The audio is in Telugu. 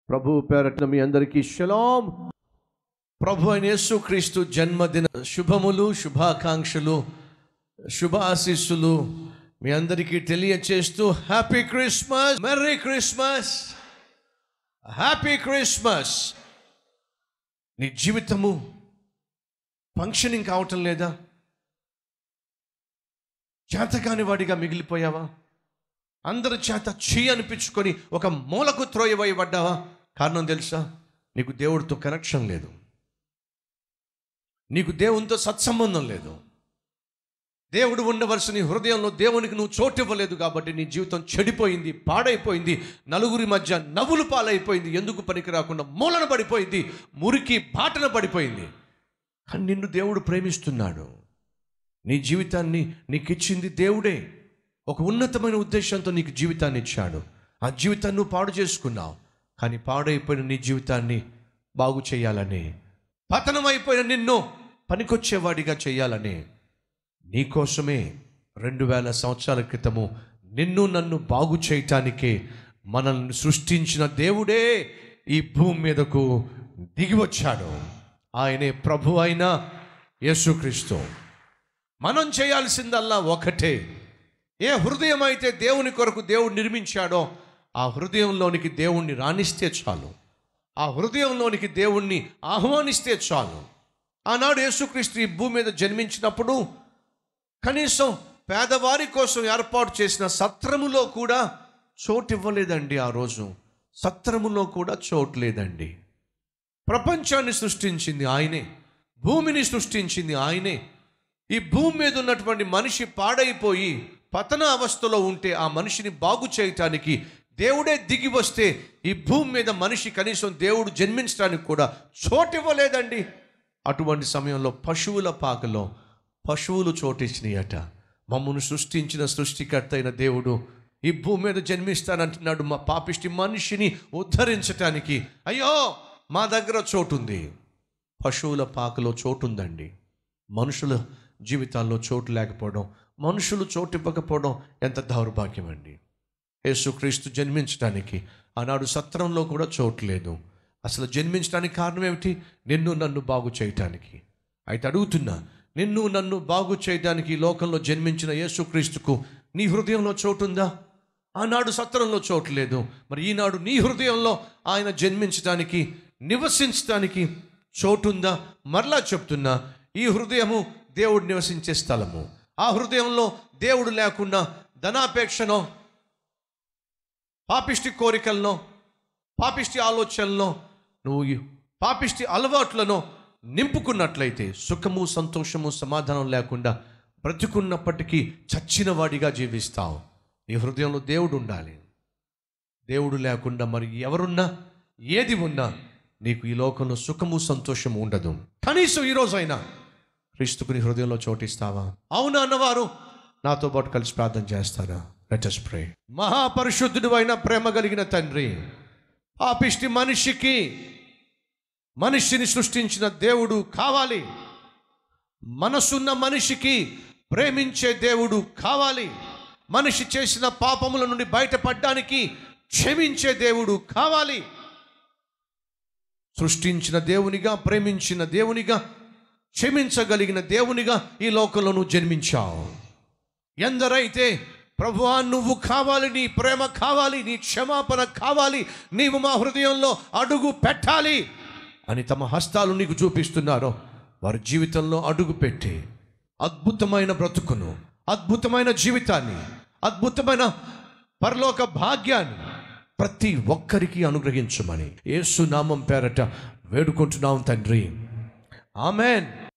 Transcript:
ప్రభు పేరట్ల మీ అందరికీ షలాం ప్రభు అయిన యేసుక్రీస్తు జన్మదిన శుభములు శుభాకాంక్షలు శుభ ఆశీస్సులు మీ అందరికీ తెలియచేస్తూ happy Christmas merry Christmas happy Christmas నీ జీవితము ఫంక్షనింగ్ కావటం లేదా చేతకాని వాడిగా మిగిలిపోయావా అందరి చేత చీ అనిపించుకొని ఒక మూలకు త్రోయవేయబడ్డావా కారణం తెలుసా నీకు దేవుడితో కనెక్షన్ లేదు నీకు దేవునితో సత్సంబంధం లేదు దేవుడు ఉండవలసిన నీ హృదయంలో దేవునికి నువ్వు చోటు ఇవ్వలేదు కాబట్టి నీ జీవితం చెడిపోయింది పాడైపోయింది నలుగురి మధ్య నవ్వులు పాలైపోయింది ఎందుకు పనికి రాకుండా మూలన పడిపోయింది మురికి బాటన పడిపోయింది కానీ నిన్ను దేవుడు ప్రేమిస్తున్నాడు నీ జీవితాన్ని నీకు ఇచ్చింది దేవుడే ఒక ఉన్నతమైన ఉద్దేశంతో నీకు జీవితాన్ని ఇచ్చాడు ఆ జీవితాన్ని నువ్వు పాడు చేసుకున్నావు కానీ పాడైపోయిన నీ జీవితాన్ని బాగు చేయాలని పతనమైపోయిన నిన్ను పనికొచ్చేవాడిగా చేయాలని నీకోసమే రెండు వేల సంవత్సరాల క్రితము నిన్ను నన్ను బాగు చేయటానికే మనల్ని సృష్టించిన దేవుడే ఈ భూమి మీదకు దిగి వచ్చాడు ఆయనే ప్రభు అయిన యేసుక్రీస్తు మనం చేయాల్సిందల్లా ఒకటే ఏ హృదయం అయితే దేవుని కొరకు దేవుడు నిర్మించాడో ఆ హృదయంలోనికి దేవుణ్ణి రాణిస్తే చాలు ఆ హృదయంలోనికి దేవుణ్ణి ఆహ్వానిస్తే చాలు ఆనాడు యేసుక్రీస్తు ఈ భూమి మీద జన్మించినప్పుడు కనీసం పేదవారి కోసం ఏర్పాటు చేసిన సత్రములో కూడా చోటు ఇవ్వలేదండి ఆ రోజు సత్రములో కూడా చోటు లేదండి ప్రపంచాన్ని సృష్టించింది ఆయనే భూమిని సృష్టించింది ఆయనే ఈ భూమి మీద ఉన్నటువంటి మనిషి పాడైపోయి పతన అవస్థలో ఉంటే ఆ మనిషిని బాగు చేయటానికి దేవుడే దిగి వస్తే ఈ భూమి మీద మనిషి కనీసం దేవుడు జన్మించడానికి కూడా చోటు ఇవ్వలేదండి అటువంటి సమయంలో పశువుల పాకలో పశువులు చోటిచ్చినాయట మమ్మల్ని సృష్టించిన సృష్టికర్త అయిన దేవుడు ఈ భూమి మీద జన్మిస్తానంటున్నాడు మా పాపిష్టి మనిషిని ఉద్ధరించటానికి అయ్యో మా దగ్గర చోటుంది పశువుల పాకలో చోటు ఉందండి మనుషుల జీవితాల్లో చోటు లేకపోవడం మనుషులు చోటు ఇవ్వకపోవడం ఎంత దౌర్భాగ్యం అండి యేసుక్రీస్తు జన్మించడానికి ఆనాడు సత్రంలో కూడా చోటు లేదు అసలు జన్మించడానికి కారణం ఏమిటి నిన్ను నన్ను బాగు చేయటానికి అయితే అడుగుతున్నా నిన్ను నన్ను బాగు చేయడానికి ఈ లోకంలో జన్మించిన యేసుక్రీస్తుకు నీ హృదయంలో చోటు ఉందా ఆనాడు సత్రంలో చోటు లేదు మరి ఈనాడు నీ హృదయంలో ఆయన జన్మించడానికి నివసించడానికి చోటుందా మరలా చెప్తున్నా ఈ హృదయము దేవుడు నివసించే స్థలము ఆ హృదయంలో దేవుడు లేకుండా ధనాపేక్షనో పాపిష్టి కోరికలను పాపిష్టి ఆలోచనలను నువ్వు ఈ పాపిష్టి అలవాట్లను నింపుకున్నట్లయితే సుఖము సంతోషము సమాధానం లేకుండా బ్రతుకున్నప్పటికీ చచ్చిన వాడిగా జీవిస్తావు నీ హృదయంలో దేవుడు ఉండాలి దేవుడు లేకుండా మరి ఎవరున్నా ఏది ఉన్నా నీకు ఈ లోకంలో సుఖము సంతోషము ఉండదు కనీసం ఈరోజైనా క్రీస్తుకు నీ హృదయంలో చోటిస్తావా అవునా అన్నవారు నాతో పాటు కలిసి ప్రార్థన చేస్తారా లెటస్ ప్రే మహాపరిశుద్ధుడు అయిన ప్రేమ కలిగిన తండ్రి పాపిష్టి మనిషికి మనిషిని సృష్టించిన దేవుడు కావాలి మనసున్న మనిషికి ప్రేమించే దేవుడు కావాలి మనిషి చేసిన పాపముల నుండి బయటపడడానికి క్షమించే దేవుడు కావాలి సృష్టించిన దేవునిగా ప్రేమించిన దేవునిగా క్షమించగలిగిన దేవునిగా ఈ లోకంలో నువ్వు జన్మించావు ఎందరైతే ప్రభువా నువ్వు కావాలి నీ ప్రేమ కావాలి నీ క్షమాపణ కావాలి నీవు మా హృదయంలో అడుగు పెట్టాలి అని తమ హస్తాలు నీకు చూపిస్తున్నారో వారి జీవితంలో అడుగు పెట్టి అద్భుతమైన బ్రతుకును అద్భుతమైన జీవితాన్ని అద్భుతమైన పరలోక భాగ్యాన్ని ప్రతి ఒక్కరికి అనుగ్రహించమని యేసు నామం పేరట వేడుకుంటున్నాం తండ్రి ఆమెన్